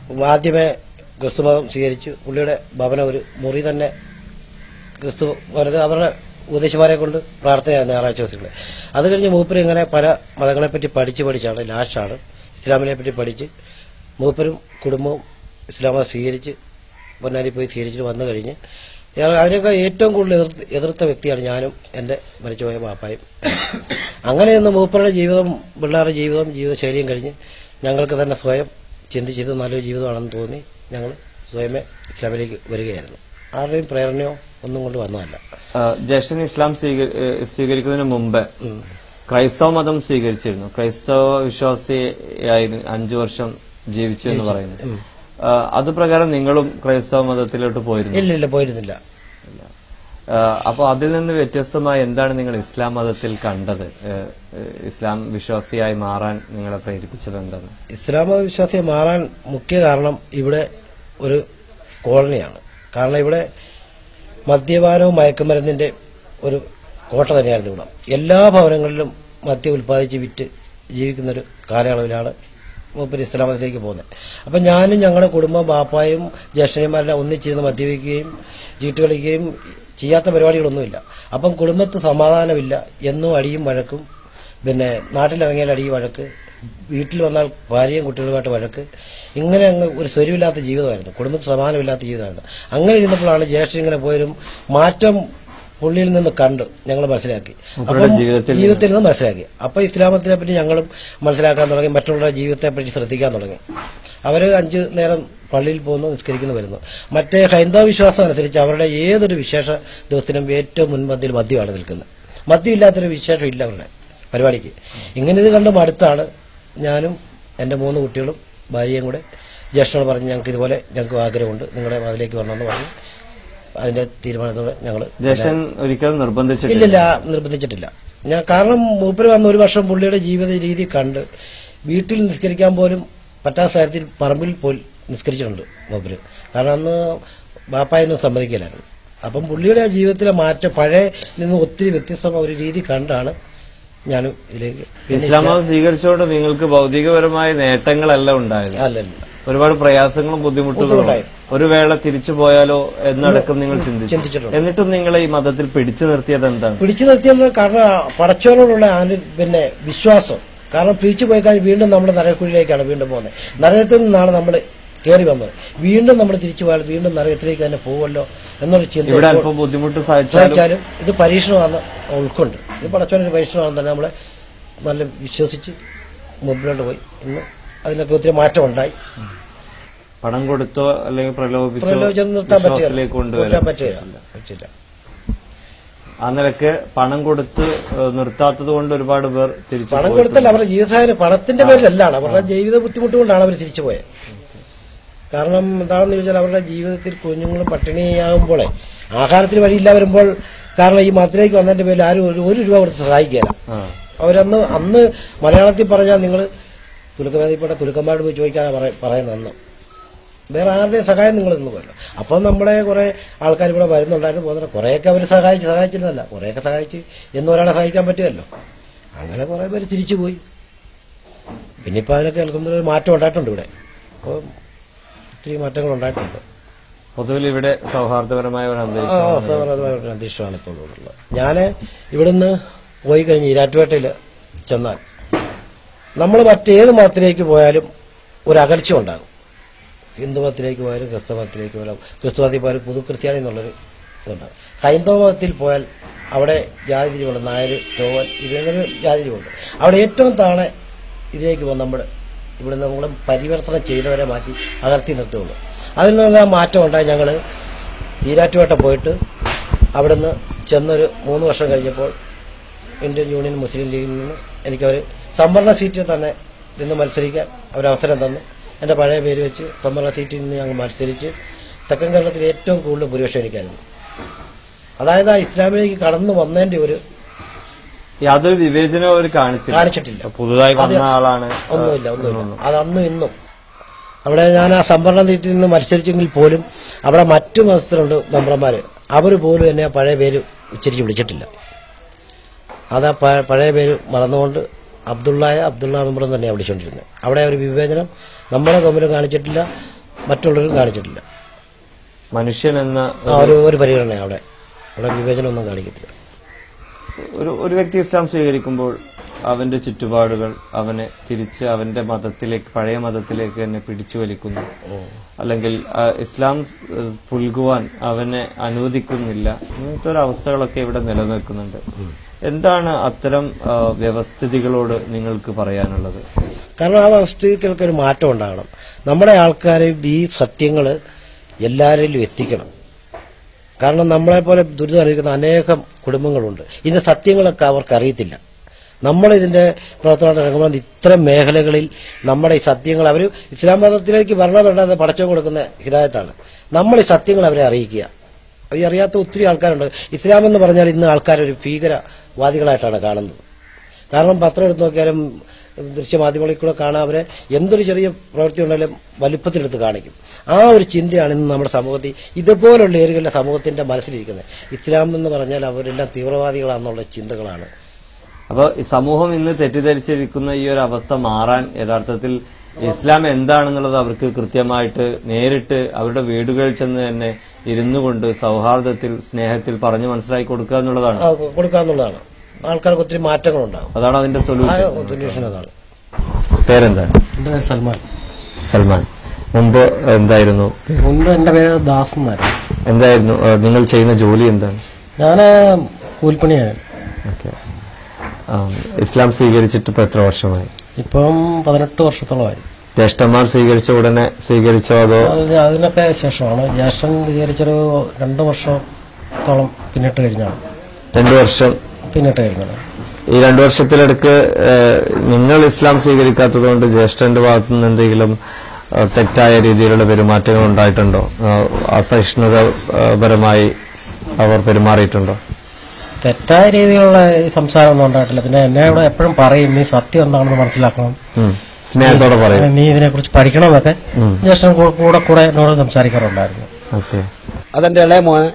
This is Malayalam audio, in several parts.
ആദ്യമേ ക്രിസ്തുമതം സ്വീകരിച്ചു പുള്ളിയുടെ ഭവനം ഒരു മുറി തന്നെ ക്രിസ്തു വെറുതെ അവരുടെ ഉപദേശിമാരെ കൊണ്ട് പ്രാർത്ഥനയാണ് ഞായറാഴ്ച ദിവസങ്ങളിൽ അത് കഴിഞ്ഞ് മൂപ്പര് ഇങ്ങനെ പല മതങ്ങളെപ്പറ്റി പഠിച്ച് പഠിച്ചാണ് ലാസ്റ്റാണ് ഇസ്ലാമിനെ പറ്റി പഠിച്ച് മൂപ്പരും കുടുംബവും ഇസ്ലാമ സ്വീകരിച്ച് പൊന്നാരി പോയി സ്വീകരിച്ചിട്ട് വന്നു കഴിഞ്ഞ് ഇയാൾ അതിനൊക്കെ ഏറ്റവും കൂടുതൽ എതിർത്ത് എതിർത്ത വ്യക്തിയാണ് ഞാനും എൻ്റെ മരിച്ചുപോയ ബാപ്പായും അങ്ങനെ ഇന്ന് മൂപ്പരുടെ ജീവിതം പിള്ളേരുടെ ജീവിതം ജീവിതശൈലിയും കഴിഞ്ഞ് ഞങ്ങൾക്ക് തന്നെ സ്വയം ചിന്തിച്ച് ഇത് നല്ലൊരു ജീവിതമാണെന്ന് തോന്നി ഞങ്ങൾ സ്വയമേ ഇസ്ലാമിലേക്ക് വരികയായിരുന്നു ആരുടെയും പ്രേരണയോ ഒന്നും കൊണ്ട് വന്നതല്ല ആ, ജ്യേഷ്ഠൻ ഇസ്ലാം സ്വീക- ഏ, സ്വീകരിക്കുന്നതിന് മുമ്പ് ക്രൈസ്തവ മതം സ്വീകരിച്ചിരുന്നു ക്രൈസ്തവ വിശ്വാസിയായി അഞ്ചു വർഷം ജീവിച്ചു എന്ന് പറയുന്നു ആ, അത് പ്രകാരം നിങ്ങളും ക്രൈസ്തവ മതത്തിലോട്ട് പോയിരുന്നു ഇല്ല ഇല്ല പോയിരുന്നില്ല ആ, അപ്പൊ അതിൽ നിന്ന് വ്യത്യസ്തമായി എന്താണ് നിങ്ങൾ ഇസ്ലാം മതത്തിൽ കണ്ടത് ഏ, ഏ, ഇസ്ലാം വിശ്വാസിയായി മാറാൻ നിങ്ങളെ പ്രേരിപ്പിച്ചത് എന്താണ് ഇസ്ലാം മത വിശ്വാസിയെ മാറാൻ മുഖ്യ കാരണം ഇവിടെ ഒരു കോളനിയാണ് കാരണം ഇവിടെ മദ്യപാനവും മയക്കുമരുന്നിന്റെ ഒരു കോട്ട തന്നെയായിരുന്നു ഇവിടെ എല്ലാ ഭവനങ്ങളിലും മദ്യം ഉൽപ്പാദിച്ച് വിറ്റ് ജീവിക്കുന്ന ഒരു കാലയളവിലാണ് മൂപ്പര് ഇസ്ലാം മതത്തിലേക്ക് പോകുന്നത് അപ്പം ഞാനും ഞങ്ങളുടെ കുടുംബം ബാപ്പായും ജ്യേഷ്ഠന്മാരെല്ലാം ഒന്നിച്ചിരുന്ന് മദ്യപിക്കുകയും ചീട്ട് കളിക്കുകയും ചെയ്യാത്ത പരിപാടികളൊന്നുമില്ല അപ്പം കുടുംബത്ത് സമാധാനമില്ല എന്നും അടിയും വഴക്കും പിന്നെ നാട്ടിലിറങ്ങിയാൽ അടി വഴക്ക് വീട്ടിൽ വന്നാൽ ഭാര്യയും കുട്ടികളുമായിട്ട് വഴക്ക് ഇങ്ങനെ അങ്ങ് ഒരു സ്വരമില്ലാത്ത ജീവിതമായിരുന്നു കുടുംബത്തിൽ സമാനമില്ലാത്ത ജീവിതമായിരുന്നു അങ്ങനെ ഇരുന്നപ്പോഴാണ് ജ്യേഷ്ഠൻ ഇങ്ങനെ പോയൊരു മാറ്റം പുള്ളിയിൽ നിന്ന് കണ്ട് ഞങ്ങൾ മനസ്സിലാക്കി മൂപ്പരുടെ അപ്പം ജീവിതത്തിൽ ജീവിതത്തിൽ നിന്ന് മനസ്സിലാക്കി അപ്പൊ ഇസ്ലാമത്തിനെ പറ്റി ഞങ്ങളും മനസ്സിലാക്കാൻ തുടങ്ങി മറ്റുള്ളവരുടെ ജീവിതത്തെ പറ്റി ശ്രദ്ധിക്കാൻ തുടങ്ങി അവര് അഞ്ചു നേരം പള്ളിയിൽ പോകുന്നു നിസ്കരിക്കുന്നു വരുന്നു മറ്റേ ഹൈന്ദവ വിശ്വാസം അനുസരിച്ച് അവരുടെ ഏതൊരു വിശേഷ ദിവസത്തിനും ഏറ്റവും മുൻപന്തിയിൽ മദ്യമാണ് നിൽക്കുന്നത് മദ്യമില്ലാത്തൊരു വിശേഷം ഇല്ല അവരുടെ പരിപാടിക്ക് ഇങ്ങനെ ഇത് കണ്ട് മടുത്താണ് ഞാനും എന്റെ മൂന്ന് കുട്ടികളും ഭാര്യയും കൂടെ ജ്യേഷ്ഠനോട് പറഞ്ഞ് ഞങ്ങൾക്ക് ഇതുപോലെ ഞങ്ങൾക്ക് ആഗ്രഹമുണ്ട് നിങ്ങളുടെ അതിലേക്ക് വരണമെന്ന് പറഞ്ഞു അതിന്റെ തീരുമാനത്തോടെ ഞങ്ങൾ ജ്യേഷ്ഠൻ ഒരിക്കലും നിർബന്ധിച്ചിട്ടില്ല ഇല്ലില്ല നിർബന്ധിച്ചിട്ടില്ല ഞാൻ കാരണം മൂപ്പര് വന്ന ഒരു വർഷം പുള്ളിയുടെ ജീവിത രീതി കണ്ട് വീട്ടിൽ നിസ്കരിക്കാൻ പോലും പറ്റാത്ത സാഹചര്യത്തിൽ പറമ്പിൽ പോയി നിസ്കരിച്ചിട്ടുണ്ട് മൂപ്പര് കാരണം അന്ന് ബാപ്പായൊന്നും സമ്മതിക്കില്ലായിരുന്നു അപ്പം പുള്ളിയുടെ ആ ജീവിതത്തിലെ മാറ്റം പഴയ നിന്ന് ഒത്തിരി വ്യത്യസ്തമായ ഒരു രീതി കണ്ടാണ് ഞാനും ഇതിലേക്ക് പിന്നെ ഇസ്ലാം മതം സ്വീകരിച്ചുകൊണ്ട് നിങ്ങൾക്ക് ഭൗതികപരമായ നേട്ടങ്ങളല്ല ഉണ്ടായത് അല്ലല്ല ഒരുപാട് പ്രയാസങ്ങളും ബുദ്ധിമുട്ടുകളും ബുദ്ധിമുട്ടായി. ഒരു വേള തിരിച്ചു പോയാലോ എന്നടക്കം നിങ്ങൾ ചിന്തിച്ചു ചിന്തിച്ചിട്ടുണ്ട് എന്നിട്ടും നിങ്ങൾ ഈ മതത്തിൽ പിടിച്ചു നിർത്തിയത് എന്താണ് പിടിച്ചു നിർത്തിയത് കാരണം പടച്ചവനോടുള്ള ആന് പിന്നെ വിശ്വാസം കാരണം പിടിച്ചു പോയി കഴിഞ്ഞാൽ വീണ്ടും നമ്മൾ നരകക്കുഴിയിലേക്കാണ് വീണ്ടും പോകുന്നത് നരകത്തിൽ നിന്നാണ് നമ്മൾ കയറി വന്നത് വീണ്ടും നമ്മൾ തിരിച്ചു പോയാൽ വീണ്ടും നരകത്തിലേക്ക് തന്നെ പോകുമല്ലോ എന്നൊരു ചിന്ത ഇവിടെ ഇപ്പോൾ അല്പം ബുദ്ധിമുട്ട് സഹിച്ചാലും ചോദിച്ചാലും ഇത് പരീക്ഷണമാണ് ഉൾക്കൊണ്ട് ഇത് പടച്ചവനൊരു പരീക്ഷണമാണെന്ന് തന്നെ നമ്മളെ നല്ല വിശ്വസിച്ച് മുമ്പിലോട്ട് പോയി ഇന്ന് അതിനൊക്കെ ഒത്തിരി മാറ്റം ഉണ്ടായി പണം കൊടുത്തോ അല്ലെങ്കിൽ പ്രലോഭിച്ചോ പ്രലോചനം നിർത്താൻ വിശ്വാസത്തിലേക്ക് പറ്റില്ല കൊണ്ടുവരാൻ പറ്റില്ല പറ്റില്ല ആ നിലക്ക് പണം കൊടുത്ത് ഏഹ്, നിർത്താത്തത് കൊണ്ട് ഒരുപാട് പേർ തിരിച്ചു പണം പോയിട്ടുണ്ട്. കൊടുത്തല്ല അവരുടെ ജീവിതസാഹചര്യം പണത്തിന്റെ പേരിലല്ലാണ് അവരുടെ ജീവിത ബുദ്ധിമുട്ട് കൊണ്ടാണ് അവർ തിരിച്ചു പോയത് കാരണം എന്താണെന്ന് ചോദിച്ചാൽ അവരുടെ ജീവിതത്തിൽ കുഞ്ഞുങ്ങൾ പട്ടിണിയാകുമ്പോഴേ ആഹാരത്തിന് വഴിയില്ല വരുമ്പോൾ കാരണം ഈ മതത്തിലേക്ക് വന്നതിന്റെ പേരിൽ ആരും ഒരു ഒരു രൂപ കൊടുത്ത് സഹായിക്കുകയില്ല ആ. അവരന്ന് അന്ന് മലയാളത്തിൽ പറഞ്ഞാൽ നിങ്ങൾ തുലുക്കവേദിപ്പെട്ട തുലുക്കന്മാരോട് പോയി ചോദിക്കാതെ പറയ- പറയുന്നത് അന്ന് വേറെ ആരുടെയും സഹായം നിങ്ങൾ നിന്ന് പോയല്ലോ അപ്പം നമ്മുടെ കുറെ ആൾക്കാർ ഇവിടെ വരുന്നുണ്ടായിരുന്നു പോകുന്നുണ്ട് കുറേയൊക്കെ അവർ സഹായിച്ച് സഹായിച്ചിരുന്നല്ല കുറേയൊക്കെ സഹായിച്ച് എന്ന് ഒരാളെ സഹായിക്കാൻ പറ്റുമല്ലോ അങ്ങനെ കുറെ പേര് തിരിച്ചു പോയി പിന്നെ ഇപ്പം അതിനൊക്കെ കേൾക്കുമ്പോൾ ഒരു മാറ്റം ഉണ്ടായിട്ടുണ്ട് ഇവിടെ അപ്പോൾ ഒത്തിരി മാറ്റങ്ങൾ ഉണ്ടായിട്ടുണ്ട് പൊതുവിൽ ഇവിടെ സൗഹാർദ്ദപരമായ ഒരു ആ അന്തരീക്ഷം സൗഹൃദമായ ഒരു അന്തരീക്ഷമാണ് ഇപ്പോൾ ഉള്ളത് ഞാൻ ഇവിടുന്ന് പോയി കഴിഞ്ഞ് ഈരാറ്റുപേട്ടയിൽ ചെന്നാൽ നമ്മൾ മറ്റേത് മതത്തിലേക്ക് പോയാലും ഒരു അകൽച്ച ഉണ്ടാകും ഹിന്ദു മതത്തിലേക്ക് പോയാലും ക്രിസ്തു മതത്തിലേക്ക് പോയാലും ക്രിസ്തു മതത്തിൽ പോയാലും പുതു ക്രിസ്ത്യാനി എന്നുള്ളൊരു ഇതുണ്ടാകും ഹൈന്ദവ മതത്തിൽ പോയാൽ അവിടെ ജാതി തിരിവുണ്ട് നായർ ചോവൻ ഇങ്ങനെ ജാതി തിരിവുണ്ട് അവിടെ ഏറ്റവും താഴെ ഇതിലേക്ക് പോകും നമ്മുടെ ഇവിടെ നമ്മൾ പരിവർത്തനം ചെയ്തവരെ മാറ്റി അകർത്തി നിർത്തുകയുള്ളൂ അതിൽ നിന്ന് ആ മാറ്റം ഉണ്ടായി ഞങ്ങൾ ഈരാറ്റുപേട്ട പോയിട്ട് അവിടുന്ന് ചെന്നൊരു മൂന്ന് വർഷം കഴിഞ്ഞപ്പോൾ ഇന്ത്യൻ യൂണിയൻ മുസ്ലിം ലീഗിൽ നിന്ന് എനിക്കവർ സംവരണ സീറ്റിൽ തന്നെ നിന്ന് മത്സരിക്കാൻ അവരവസരം തന്നു എൻ്റെ പഴയ പേര് വെച്ച് സംവരണ സീറ്റിൽ നിന്ന് ഞങ്ങൾ മത്സരിച്ച് തെക്കൻ കേരളത്തിൽ ഏറ്റവും കൂടുതൽ ഭൂരിപക്ഷം എനിക്കായിരുന്നു അതായത് ആ ഇസ്ലാമിലേക്ക് കടന്നു വന്നതിന്റെ ഒരു യാതൊരു വിവേചനവും അവർ കാണിച്ചില്ല കാണിച്ചിട്ടില്ല പുതുതായി വന്ന അത് ആളാണ് ഒന്നുമില്ല ഒന്നുമില്ല അത് അന്നും ഇന്നും അവിടെ ഞാൻ ആ സംവരണ സീറ്റിൽ നിന്ന് മത്സരിച്ചെങ്കിൽ പോലും അവിടെ മറ്റു മതസ്ഥരുണ്ട് മെമ്പർമാര് അവർ പോലും എന്നെ ആ പഴയ പേര് ഉച്ചരിച്ച് വിളിച്ചിട്ടില്ല അത് ആ പ- പഴയ പേര് മറന്നുകൊണ്ട് അബ്ദുള്ളായ അബ്ദുള്ള മെമ്പറും തന്നെയാണ് വിളിച്ചുകൊണ്ടിരുന്നത് അവിടെ ഒരു വിവേചനം നമ്മുടെ കമ്മിലും കാണിച്ചിട്ടില്ല മറ്റുള്ളവരും കാണിച്ചിട്ടില്ല മനുഷ്യൻ എന്ന ആ ഒരു ഒരു പരിഗണന അവിടെ അവിടെ വിവേചനമൊന്നും കാണിക്കത്തില്ല ഒരു ഒരു വ്യക്തി ഇസ്ലാം സ്വീകരിക്കുമ്പോൾ അവന്റെ ചുറ്റുപാടുകൾ അവനെ തിരിച്ച് അവന്റെ മതത്തിലേക്ക് പഴയ മതത്തിലേക്ക് തന്നെ പിടിച്ചു വലിക്കുന്നു അല്ലെങ്കിൽ ആ, ഇസ്ലാം ഏഹ്, പുൽകുവാൻ അവനെ അനുവദിക്കുന്നില്ല ഇങ്ങനത്തെ ഒരു അവസ്ഥകളൊക്കെ ഇവിടെ നിലനിൽക്കുന്നുണ്ട് എന്താണ് അത്തരം ആ, വ്യവസ്ഥിതികളോട് നിങ്ങൾക്ക് പറയാനുള്ളത് കാരണം ആ അവസ്ഥയ്ക്കൊക്കെ ഒരു മാറ്റം ഉണ്ടാകണം നമ്മുടെ ആൾക്കാരെ ഈ സത്യങ്ങൾ എല്ലാവരിലും എത്തിക്കണം കാരണം നമ്മളെ പോലെ ദുരിതം അനുഭവിക്കുന്ന അനേകം കുടുംബങ്ങളുണ്ട് ഇതിന്റെ സത്യങ്ങളൊക്കെ അവർക്ക് അറിയത്തില്ല നമ്മൾ ഇതിന്റെ പ്രവർത്തനം ഇറങ്ങുമ്പോൾ ഇത്തരം മേഖലകളിൽ നമ്മുടെ ഈ സത്യങ്ങൾ അവർ ഇസ്ലാം മതത്തിലേക്ക് വരണം വേണ്ടത് പടച്ചം കൊടുക്കുന്ന ഹിദായത്താണ് നമ്മൾ ഈ സത്യങ്ങൾ അവരെ അറിയിക്കുക ഈ അറിയാത്ത ഒത്തിരി ആൾക്കാരുണ്ട് ഇസ്ലാം എന്ന് പറഞ്ഞാൽ ഇന്ന് ആൾക്കാർ ഒരു ഭീകരവാദികളായിട്ടാണ് കാണുന്നത് കാരണം പത്രം എടുത്ത് നോക്കിയാലും ദൃശ്യമാധ്യമങ്ങളിൽ കൂടെ കാണാൻ അവരെ എന്തൊരു ചെറിയ പ്രവൃത്തി ഉണ്ടെങ്കിലും വലിപ്പത്തിലെടുത്ത് കാണിക്കും ആ ഒരു ചിന്തയാണ് ഇന്ന് നമ്മുടെ സമൂഹത്തിൽ ഇതുപോലുള്ള ഏരിയകളിലെ സമൂഹത്തിന്റെ മനസ്സിലിരിക്കുന്നത് ഇസ്ലാം എന്ന് പറഞ്ഞാൽ അവരെല്ലാം തീവ്രവാദികളാണെന്നുള്ള ചിന്തകളാണ് അപ്പൊ ഈ സമൂഹം ഇന്ന് തെറ്റിദ്ധരിച്ചിരിക്കുന്ന ഈ ഒരു അവസ്ഥ മാറാൻ യഥാർത്ഥത്തിൽ ഇസ്ലാം എന്താണെന്നുള്ളത് അവർക്ക് കൃത്യമായിട്ട് നേരിട്ട് അവരുടെ വീടുകളിൽ ചെന്ന് തന്നെ ഇരുന്നു കൊണ്ട് സൗഹാർദ്ദത്തിൽ സ്നേഹത്തിൽ പറഞ്ഞു മനസ്സിലാക്കി കൊടുക്കുക എന്നുള്ളതാണ് ആ, കൊടുക്കാന്നുള്ളതാണ് ആൾക്കാർക്ക് ഒത്തിരി മാറ്റങ്ങളുണ്ടാകും അതാണ് അതിന്റെ ആ സൊല്യൂഷൻ സൊല്യൂഷൻ അതാണ് പേരെന്താണ് എന്റെ പേര് സൽമാൻ സൽമാൻ മുമ്പ് എന്തായിരുന്നു മുൻപ് എന്റെ പേര് ദാസ് എന്നായിരുന്നു എന്തായിരുന്നു ഏഹ്, നിങ്ങൾ ചെയ്യുന്ന ജോലി എന്താണ് ഞാന് കൂലിപ്പണിയാണ് ഓക്കെ ഇസ്ലാം സ്വീകരിച്ചിട്ട് ഇപ്പൊ എത്ര വർഷമായി ഇപ്പം പതിനെട്ട് വർഷത്തോളമായി ജ്യേഷ്ഠന്മാർ സ്വീകരിച്ച ഉടനെ സ്വീകരിച്ചോ അതോ അത് അതിനൊക്കെ ശേഷമാണ് ജ്യേഷ്ഠൻ വിചാരിച്ചൊരു രണ്ട് വർഷത്തോളം പിന്നിട്ട് കഴിഞ്ഞാണ് രണ്ടു വർഷം പിന്നിട്ട് കഴിഞ്ഞാണ് ഈ രണ്ടു വർഷത്തിലെടുക്ക് ഏഹ്, നിങ്ങൾ ഇസ്ലാം സ്വീകരിക്കാത്തതുകൊണ്ട് ജ്യേഷ്ഠന്റെ ഭാഗത്തു നിന്ന് എന്തെങ്കിലും ഏഹ്, തെറ്റായ രീതിയിലുള്ള പെരുമാറ്റങ്ങൾ ഉണ്ടായിട്ടുണ്ടോ ഏഹ്, അസഹിഷ്ണുതപരമായി അവർ പെരുമാറിയിട്ടുണ്ടോ തെറ്റായ രീതിയിലുള്ള ഈ സംസാരമൊന്നും ഉണ്ടായിട്ടില്ല പിന്നെ എന്നെ ഇവിടെ എപ്പോഴും പറയും നീ സത്യം എന്താണെന്ന് മനസ്സിലാക്കണം ഉം. സ്നേഹത്തോടെ പറയും നീ ഇതിനെക്കുറിച്ച് പഠിക്കണമെന്നൊക്കെ ജ്യേഷ്ഠൻ കൂ- കൂടെ കൂടെ എന്നോട് സംസാരിക്കാറുണ്ടായിരുന്നു ഓക്കെ അതെന്റെ ഇളയ മോന്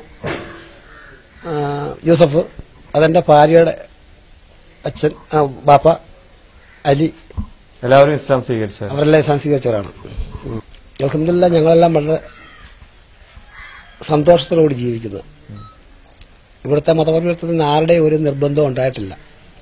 ആ, യൂസഫ് അതെന്റെ ഭാര്യയുടെ അച്ഛൻ ആ, ബാപ്പ അലി എല്ലാവരും ഇസ്ലാം സ്വീകരിച്ചു അവരെല്ലാം ഇസ്ലാം സ്വീകരിച്ചവരാണ് ഉം. അൽഹംദുലില്ലാ ഞങ്ങളെല്ലാം വളരെ സന്തോഷത്തോടുകൂടി ജീവിക്കുന്നത് ഇവിടുത്തെ മതപരിവർത്തനത്തിന് ആരുടെയും ഒരു നിർബന്ധവും ഉണ്ടായിട്ടില്ല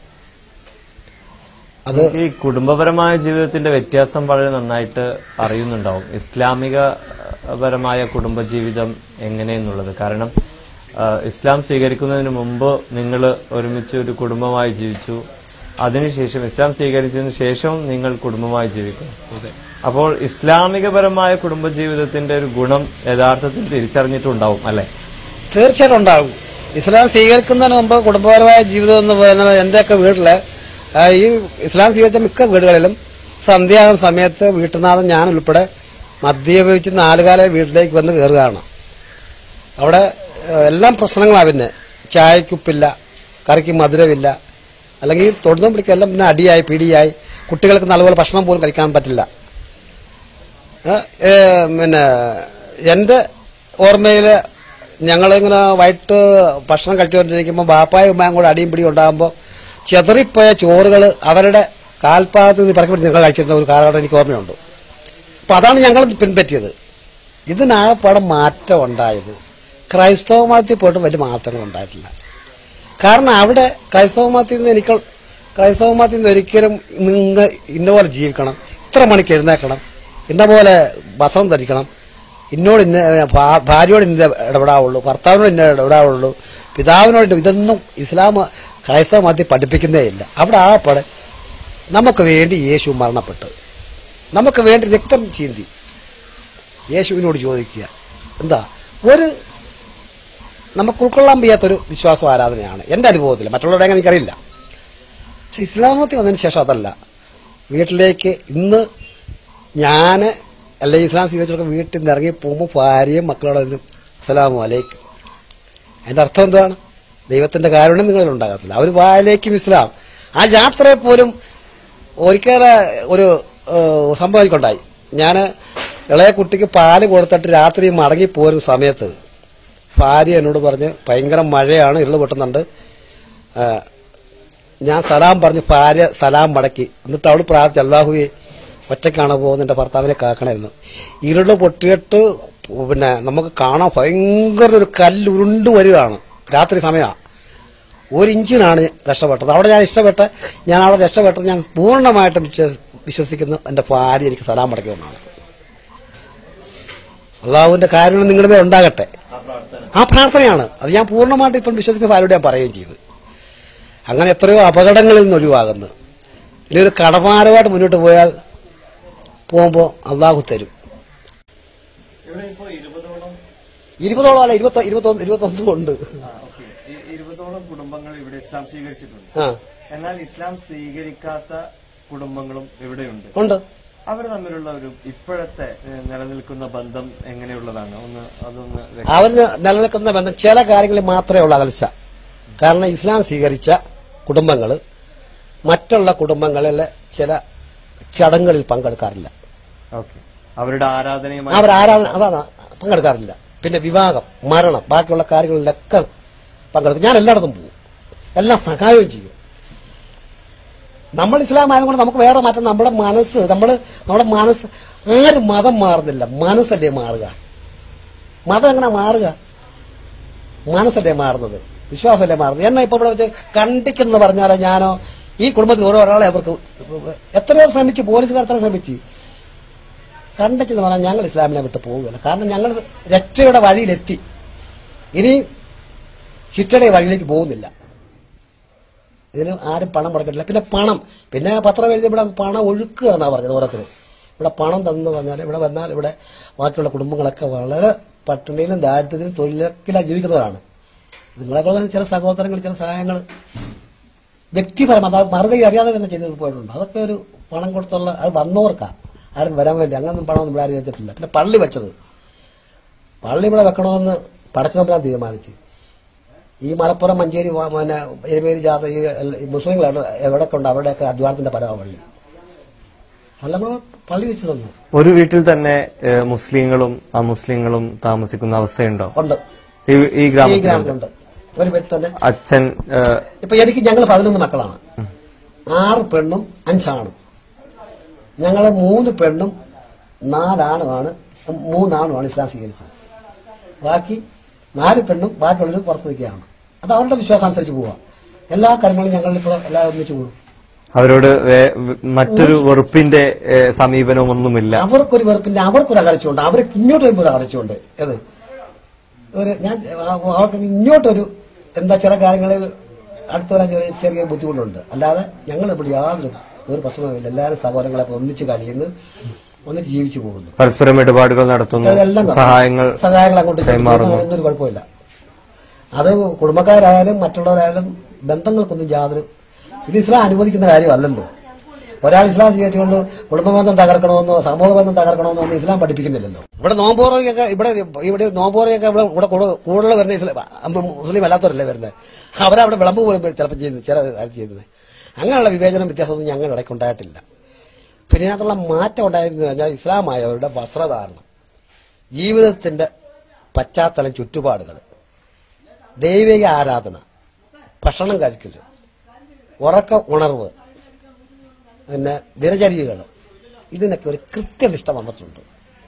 അത് ഈ കുടുംബപരമായ ജീവിതത്തിന്റെ വ്യത്യാസം വളരെ നന്നായിട്ട് അറിയുന്നുണ്ടാവും ഇസ്ലാമിക അഹ്, പരമായ കുടുംബജീവിതം എങ്ങനെയെന്നുള്ളത് കാരണം അഹ്, ഇസ്ലാം സ്വീകരിക്കുന്നതിന് മുമ്പ് നിങ്ങൾ ഒരുമിച്ച് ഒരു കുടുംബമായി ജീവിച്ചു അതിനുശേഷം ഇസ്ലാം സ്വീകരിച്ചതിന് ശേഷവും നിങ്ങൾ കുടുംബമായി ജീവിക്കും അപ്പോൾ ഇസ്ലാമികപരമായ കുടുംബജീവിതത്തിന്റെ ഒരു ഗുണം യഥാർത്ഥത്തിൽ തിരിച്ചറിഞ്ഞിട്ടുണ്ടാവും അല്ലെ തീർച്ചയായിട്ടും ഉണ്ടാകും ഇസ്ലാം സ്വീകരിക്കുന്നതിന് മുമ്പ് കുടുംബപരമായ ജീവിതം എന്ന് പറയുന്നത് എന്റെയൊക്കെ വീട്ടില് ആ, ഈ ഇസ്ലാം സ്വീകരിച്ച മിക്ക വീടുകളിലും സന്ധ്യാകുന്ന സമയത്ത് വീട്ടുനാഥൻ ഞാൻ ഉൾപ്പെടെ മദ്യപിച്ച് നാലുകാല വീട്ടിലേക്ക് വന്ന് കയറുകയാണ് അവിടെ ഏഹ്, എല്ലാം പ്രശ്നങ്ങളാണ് പിന്നെ ചായക്കുപ്പില്ല കറിക്ക് മധുരമില്ല അല്ലെങ്കിൽ തൊടുന്ന പിടിക്കെല്ലാം പിന്നെ അടിയായി പിടിയായി കുട്ടികൾക്ക് നല്ലപോലെ ഭക്ഷണം പോലും കഴിക്കാൻ പറ്റില്ല ഏഹ്, ഏഹ്, പിന്നെ എന്റെ ഓർമ്മയില് ഞങ്ങളിങ്ങനെ വൈകിട്ട് ഭക്ഷണം കഴിച്ചുകൊണ്ടിരിക്കുമ്പോൾ ബാപ്പായും ഉമ്മയും കൂടെ അടിയും പിടിയും ഉണ്ടാകുമ്പോൾ ചെതറിപ്പോയ ചോറുകൾ അവരുടെ കാൽപാദത്തിൽ നിന്ന് പറക്കി പിടിച്ച് ഞങ്ങൾ കഴിച്ചിരുന്ന ഒരു കാലഘട്ടം എനിക്ക് ഓർമ്മയുണ്ട് അപ്പൊ അതാണ് ഞങ്ങൾ പിൻപറ്റിയത് ഇതിനാകപ്പാടെ മാറ്റം ഉണ്ടായത് ക്രൈസ്തവ മതത്തിൽ പോയിട്ട് വലിയ മാറ്റങ്ങൾ ഉണ്ടായിട്ടില്ല കാരണം അവിടെ ക്രൈസ്തവ മതത്തിൽ നിന്ന് എനിക്ക് ക്രൈസ്തവ മതത്തിൽ നിന്ന് ഒരിക്കലും നിങ്ങൾ ഇന്ന പോലെ ജീവിക്കണം ഇത്ര മണിക്ക് എഴുന്നേക്കണം ഇന്ന പോലെ വസ്ത്രം ധരിക്കണം ഇന്നോട് ഇന്ന ഭാ- ഭാര്യയോട് ഇന്ന ഇടപെടാവുള്ളൂ ഭർത്താവിനോട് ഇന്ന ഇടപെടാവുള്ളൂ പിതാവിനോട് ഇന്ന- ഇതൊന്നും ഇസ്ലാം ക്രൈസ്തവ മതത്തിൽ പഠിപ്പിക്കുന്നേ ഇല്ല അവിടെ ആകപ്പാടെ നമുക്ക് വേണ്ടി യേശു മരണപ്പെട്ടു നമുക്ക് വേണ്ടി രക്തം ചീന്തി യേശുവിനോട് ചോദിക്കുക എന്താ ഒരു നമുക്ക് ഉൾക്കൊള്ളാൻ വയ്യാത്തൊരു വിശ്വാസ ആരാധനയാണ് എന്റെ അനുഭവത്തിൽ മറ്റുള്ളവരുടെ അങ്ങനെ എനിക്കറിയില്ല പക്ഷെ ഇസ്ലാമത്തിൽ വന്നതിന് ശേഷം അതല്ല വീട്ടിലേക്ക് ഇന്ന് ഞാന് അല്ലെങ്കിൽ ഇസ്ലാം സ്വീകരിച്ചൊക്കെ വീട്ടിൽ നിന്ന് ഇറങ്ങി പോകുമ്പോൾ ഭാര്യയും മക്കളോടൊന്നും അസ്സലാമു അലൈക്കും അതിന്റെ അർത്ഥം എന്താണ് ദൈവത്തിന്റെ കാരുണ്യം നിങ്ങളിൽ ഉണ്ടാകത്തില്ല അവർ വായിലേക്കും ഇസ്ലാം ആ യാത്രയെ പോലും ഒരിക്കൽ ഒരു ഏഹ്, സംഭവം എനിക്കുണ്ടായി ഞാൻ ഇളയ കുട്ടിക്ക് പാല് കൊടുത്തിട്ട് രാത്രി മടങ്ങി പോരുന്ന സമയത്ത് ഭാര്യ എന്നോട് പറഞ്ഞ് ഭയങ്കര മഴയാണ് ഇരുള് പൊട്ടുന്നുണ്ട് ഏഹ്, ഞാൻ സലാം പറഞ്ഞ് ഭാര്യ സലാം മടക്കി എന്നിട്ട് അവൾ പ്രാർത്ഥിച്ചു അള്ളാഹുവെ ഒറ്റയ്ക്കാണ് പോകുന്നത് എന്റെ ഭർത്താവിനെ കാക്കണമെന്ന് ഇരുള് പൊട്ടിയിട്ട് പിന്നെ നമുക്ക് കാണാൻ ഭയങ്കര ഒരു കല്ല് ഉരുണ്ട് വരികയാണ് രാത്രി സമയമാണ് ഒരു ഇഞ്ചിനാണ് രക്ഷപ്പെട്ടത് അവിടെ ഞാൻ ഇഷ്ടപ്പെട്ട് ഞാൻ അവിടെ രക്ഷപ്പെട്ടത് ഞാൻ പൂർണ്ണമായിട്ടും വിശ്വ- വിശ്വസിക്കുന്നു എന്റെ ഭാര്യ എനിക്ക് സലാം മടക്കിയതാണ് അള്ളാഹുവിന്റെ കാര്യം നിങ്ങളുടെ മേൽ ഉണ്ടാകട്ടെ ആ പ്രാർത്ഥനയാണ് അത് ഞാൻ പൂർണ്ണമായിട്ട് ഇപ്പം വിശ്വസിക്കുന്ന ഭാര്യയോട് ഞാൻ പറയുകയും ചെയ്തു അങ്ങനെ എത്രയോ അപകടങ്ങളിൽ നിന്ന് ഒഴിവാകുന്നു ഇനി ഒരു കടമാരമായിട്ട് മുന്നോട്ട് പോയാൽ പോകുമ്പോൾ അള്ളാഹു തരും ഇവിടെ ഇപ്പോ ഇരുപതോളം ഇരുപതോളം അല്ല ഇരുപത്തി ഇരുപത്തൊന്ന് ഇരുപത്തൊന്നും ഉണ്ട് ഇരുപതോളം കുടുംബങ്ങൾ ഇവിടെ ഇസ്ലാം സ്വീകരിച്ചിട്ടുണ്ട് ആ എന്നാൽ ഇസ്ലാം സ്വീകരിക്കാത്ത കുടുംബങ്ങളും ഇവിടെയുണ്ട് ഉണ്ട് അവർ തമ്മിലുള്ള ഒരു ഇപ്പോഴത്തെ ഏഹ്, നിലനിൽക്കുന്ന ബന്ധം എങ്ങനെയുള്ളതാണ് ഒന്ന് അതൊന്ന് വ്യക്ത- അവർ നിലനിൽക്കുന്ന ബന്ധം ചില കാര്യങ്ങളിൽ മാത്രമേ ഉള്ളൂ അകൽച്ച കാരണം ഇസ്ലാം സ്വീകരിച്ച കുടുംബങ്ങൾ മറ്റുള്ള കുടുംബങ്ങളിലെ ചില ചടങ്ങുകളിൽ പങ്കെടുക്കാറില്ല ഓക്കെ അവരുടെ ആരാധനയുമായി അവർ ആരാധന അതാണ് പങ്കെടുക്കാറില്ല പിന്നെ വിവാഹം മരണം ബാക്കിയുള്ള കാര്യങ്ങളിലൊക്കെ പങ്കെടുക്കും ഞാൻ എല്ലായിടത്തും പോകും എല്ലാം സഹായവും ചെയ്യും നമ്മൾ ഇസ്ലാം ആയതുകൊണ്ട് നമുക്ക് വേറെ മാറ്റം നമ്മുടെ മനസ്സ് നമ്മൾ നമ്മുടെ മനസ്സ് ആരും മതം മാറുന്നില്ല മനസ്സല്ലേ മാറുക മതം എങ്ങനെ മാറുക മനസ്സല്ലേ മാറുന്നത് വിശ്വാസമല്ലേ മാറുന്നത് എന്നെ ഇപ്പൊ ഇവിടെ വെച്ച് കണ്ടിക്കെന്ന് പറഞ്ഞാൽ ഞാനോ ഈ കുടുംബത്തിൽ ഓരോ ഒരാളെ അവർക്ക് എത്രയോ ശ്രമിച്ചു പോലീസുകാർ എത്ര ശ്രമിച്ചു കണ്ടെച്ചെന്ന് പറഞ്ഞാൽ ഞങ്ങൾ ഇസ്ലാമിനെ വിട്ട് പോവുകയില്ല കാരണം ഞങ്ങൾ രക്ഷയുടെ വഴിയിലെത്തി ഇനി ശിക്ഷയുടെ വഴിയിലേക്ക് പോകുന്നില്ല ഇതിന് ആരും പണം മുടക്കിട്ടില്ല പിന്നെ പണം പിന്നെ പത്രം എഴുതി ഇവിടെ പണം ഒഴുക്കുക എന്നാ പറഞ്ഞത് ഓരോരുത്തർ ഇവിടെ പണം തന്നു പറഞ്ഞാൽ ഇവിടെ വന്നാൽ ഇവിടെ ബാക്കിയുള്ള കുടുംബങ്ങളൊക്കെ വളരെ പട്ടിണിയിലും ദാരിദ്ര്യത്തിലും തൊഴിലൊക്കിലാണ് ജീവിക്കുന്നവരാണ് നിങ്ങളെക്കുള്ള ചില സഹോദരങ്ങൾ ചില സഹായങ്ങൾ വ്യക്തിപരം അത് മറുകൈ അറിയാതെ തന്നെ ചെയ്തു പോയിട്ടുണ്ട് അതൊക്കെ ഒരു പണം കൊടുത്തുള്ള അത് വന്നവർക്കാ ആരും വരാൻ വേണ്ടി അങ്ങനൊന്നും പണമൊന്നും ഇവിടെ ആരും ചെയ്തിട്ടില്ല പിന്നെ പള്ളി വെച്ചത് പള്ളി ഇവിടെ വെക്കണമെന്ന് പടച്ചതമ്പരാൻ തീരുമാനിച്ചു ഈ മലപ്പുറം മഞ്ചേരി വ- പിന്നെ എരുമേലി ജാഥ ഈ എല്ലാ- ഈ മുസ്ലിങ്ങൾ എവിടെയൊക്കെ ഉണ്ട് അവിടെയൊക്കെ അധ്വാനത്തിന്റെ ഫലമാണ് പള്ളി അല്ല നമ്മൾ പള്ളി വെച്ച് തന്നു ഒരു വീട്ടിൽ തന്നെ ഏഹ്, മുസ്ലിങ്ങളും അമുസ്ലിങ്ങളും താമസിക്കുന്ന അവസ്ഥയുണ്ടോ ഉണ്ട് ഈ ഈ ഈ ഗ്രാമത്തിലുണ്ട് ഗ്രാമത്തിലുണ്ട് ഒരു വീട്ടിൽ തന്നെ അച്ഛൻ ഏഹ്, ഇപ്പൊ എനിക്ക് ഞങ്ങൾ പതിനൊന്ന് മക്കളാണ് ആറ് പെണ്ണും അഞ്ചാണും ഞങ്ങള് മൂന്ന് പെണ്ണും നാലാണുമാണ് മൂന്നാണുമാണ് ഇസ്ലാം സ്വീകരിച്ചത് ബാക്കി നാല് പെണ്ണും ബാക്കിയുള്ളവർ പുറത്ത് നിൽക്കുകയാണ് അത് അവരുടെ വിശ്വാസം അനുസരിച്ച് പോവാ എല്ലാ കാര്യങ്ങളും ഞങ്ങൾ ഇപ്പോൾ എല്ലാവരും ഒന്നിച്ച് പോകും അവരോട് വേ- വ- മറ്റൊരു വെറുപ്പിന്റെ ഏഹ്, സമീപനവും ഒന്നുമില്ല അവർക്കൊരു വെറുപ്പിന്റെ അവർക്കൊരു അകലച്ചുണ്ട് അവർക്ക് ഇങ്ങോട്ട് വരുമ്പോൾ ഒരു അകലച്ചുണ്ട് ഏത് ഒരു ഞാൻ അവർക്ക് ഇങ്ങോട്ടൊരു എന്താ ചില കാര്യങ്ങളിൽ അടുത്ത വരാൻ ചെറിയ ചെറിയ ബുദ്ധിമുട്ടുണ്ട് അല്ലാതെ ഞങ്ങൾ ഇവിടെ യാതൊരു ഒരു പ്രശ്നവുമില്ല എല്ലാവരും സഹോദരങ്ങളെ ഒന്നിച്ച് കഴിയുന്നു ഒന്നിച്ച് ജീവിച്ചു പോകുന്നു പരസ്പരം ഇടപാടുകൾ നടത്തുന്നു അതെല്ലാം നടക്കും. സഹായങ്ങൾ സഹായങ്ങൾ അങ്ങോട്ട് കൈമാറുന്നു. ഒന്നും കുഴപ്പമില്ല അത് കുടുംബക്കാരായാലും മറ്റുള്ളവരായാലും ബന്ധങ്ങൾക്കൊന്നും യാതൊരു ഇത് ഇസ്ലാം അനുവദിക്കുന്ന കാര്യമല്ലല്ലോ ഒരാൾ ഇസ്ലാം സ്വീകരിച്ചുകൊണ്ട് കുടുംബബന്ധം തകർക്കണമെന്നോ സമൂഹ ബന്ധം തകർക്കണമെന്നോ ഒന്നും ഇസ്ലാം പഠിപ്പിക്കുന്നില്ലല്ലോ ഇവിടെ നോമ്പോറൊക്കെ ഇവിടെ ഇവിടെ നോമ്പോറൊക്കെ ഇവിടെ ഇവിടെ കൂടു- കൂടുതൽ വരുന്ന ഇസ്ലാം അമ്പ- മുസ്ലിം അല്ലാത്തവരല്ലേ വരുന്നത് അവരവിടെ വിളമ്പ് പോലും ചിലപ്പോൾ ചെയ്യുന്നത് ചില കാര്യം ചെയ്യുന്നത് അങ്ങനെയുള്ള വിവേചനം വ്യത്യാസമൊന്നും ഞങ്ങളുടെ ഇടയ്ക്ക് ഉണ്ടായിട്ടില്ല പിന്നെ ഇതിനകത്തുള്ള മാറ്റം ഉണ്ടായിരുന്നു പറഞ്ഞാൽ ഇസ്ലാമായവരുടെ വസ്ത്രധാരണം ജീവിതത്തിന്റെ പശ്ചാത്തലം ചുറ്റുപാടുകൾ ദൈവിക ആരാധന ഭക്ഷണം കഴിക്കല് ഉറക്ക ഉണർവ് പിന്നെ ദിനചര്യകൾ ഇതിനൊക്കെ ഒരു കൃത്യനിഷ്ഠ വന്നിട്ടുണ്ട്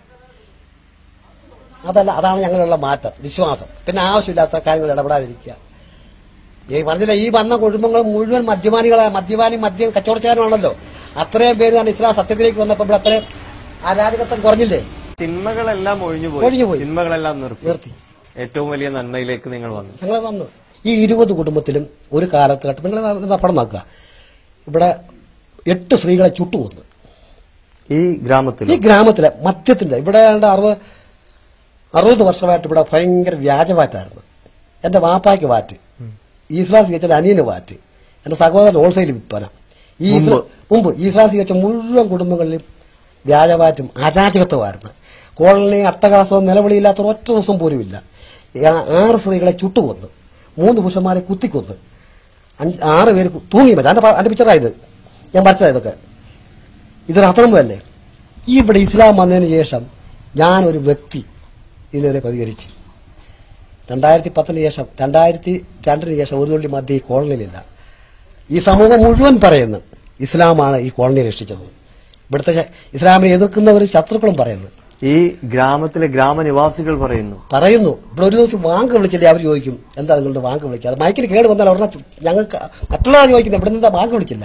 അതല്ല അതാണ് ഞങ്ങളുള്ള മാറ്റം വിശ്വാസം പിന്നെ ആവശ്യമില്ലാത്ത കാര്യങ്ങൾ ഇടപെടാതിരിക്കുക ഈ പറഞ്ഞില്ല ഈ വന്ന കുടുംബങ്ങൾ മുഴുവൻ മദ്യപാനികളെ മദ്യപാനി മദ്യം കച്ചവടക്കാരനാണല്ലോ അത്രയും പേര് തന്നെ ഇസ്ലാം സത്യത്തിലേക്ക് വന്നപ്പോൾ ഇവിടെ അത്രയും അരാജകത്വം കുറഞ്ഞില്ലേ തിന്മകളെല്ലാം ഒഴിഞ്ഞുപോയി ഒഴിഞ്ഞുപോയി. തിന്മകളെല്ലാം നിർത്തി നിർത്തി ഏറ്റവും വലിയ നന്മയിലേക്ക് നിങ്ങൾ വന്നു ഞങ്ങൾ വന്നു ഈ ഇരുപത് കുടുംബത്തിലും ഒരു കാലഘട്ടം നിങ്ങൾ പടം നോക്കുക ഇവിടെ എട്ട് സ്ത്രീകളെ ചുട്ടുകൊന്നു ഈ ഗ്രാമത്തിൽ ഈ ഗ്രാമത്തിലെ മധ്യത്തിന്റെ ഇവിടെ ഏതാണ്ട് അറുപത് അറുപത് വർഷമായിട്ട് ഇവിടെ ഭയങ്കര വ്യാജവാറ്റായിരുന്നു എന്റെ വാപ്പായ്ക്ക് വാറ്റ് ഈസ്ലാം സ്വീകരിച്ച അനിയന് വാറ്റ് എന്റെ സഹോദരൻ ഹോൾസെയിൽ വിൽപ്പന ഈ ഇസ്ലാ- മുമ്പ് ഈസ്ലാം സ്വീകരിച്ച മുഴുവൻ കുടുംബങ്ങളിലും വ്യാജവാറ്റും അരാജകത്വമായിരുന്നു കോളനി അട്ടകാസവും നിലവിളിയില്ലാത്ത ഒറ്റ ദിവസം പോലും ഇല്ല ഈ ആ- ആറ് സ്ത്രീകളെ ചുട്ടുകൊന്ന് മൂന്ന് പുരുഷന്മാരെ കുത്തിക്കൊന്ന് അഞ്ച് ആറ് പേര് കു- തൂങ്ങി മതി അതിന്റെ പ- അതിന്റെ പിക്ചറായത് ഞാൻ വരച്ചതാ ഇതൊക്കെ ഇതൊരു അത്രമല്ലേ ഈ ഇവിടെ ഇസ്ലാം വന്നതിന് ശേഷം ഞാനൊരു വ്യക്തി ഇതിനെതിരെ പ്രതികരിച്ച് രണ്ടായിരത്തി പത്തിന് ശേഷം രണ്ടായിരത്തി രണ്ടിന് ശേഷം ഒരു തുള്ളി മദ്യ ഈ കോളനിയിലില്ല ഈ സമൂഹം മുഴുവൻ പറയുന്നു ഇസ്ലാമാണ് ഈ കോളനി രക്ഷിച്ചത് ഇവിടുത്തെ ശ- ഇസ്ലാമിനെ എതിർക്കുന്നവർ ശത്രുക്കളും പറയുന്നു ഈ ഗ്രാമത്തിലെ ഗ്രാമനിവാസികൾ പറയുന്നു പറയുന്നു ഇവിടെ ഒരു ദിവസം വാങ്ക് വിളിച്ചില്ലേ അവർ ചോദിക്കും എന്താ നിങ്ങളുടെ വാങ്ക് വിളിക്കുക അത് മൈക്കിന് കേട് വന്നാൽ ഉടനെ ചു- ഞങ്ങൾക്ക് മറ്റുള്ളവർ ചോദിക്കുന്നത് ഇവിടെ നിന്ന് വാങ്ക് വിളിച്ചില്ല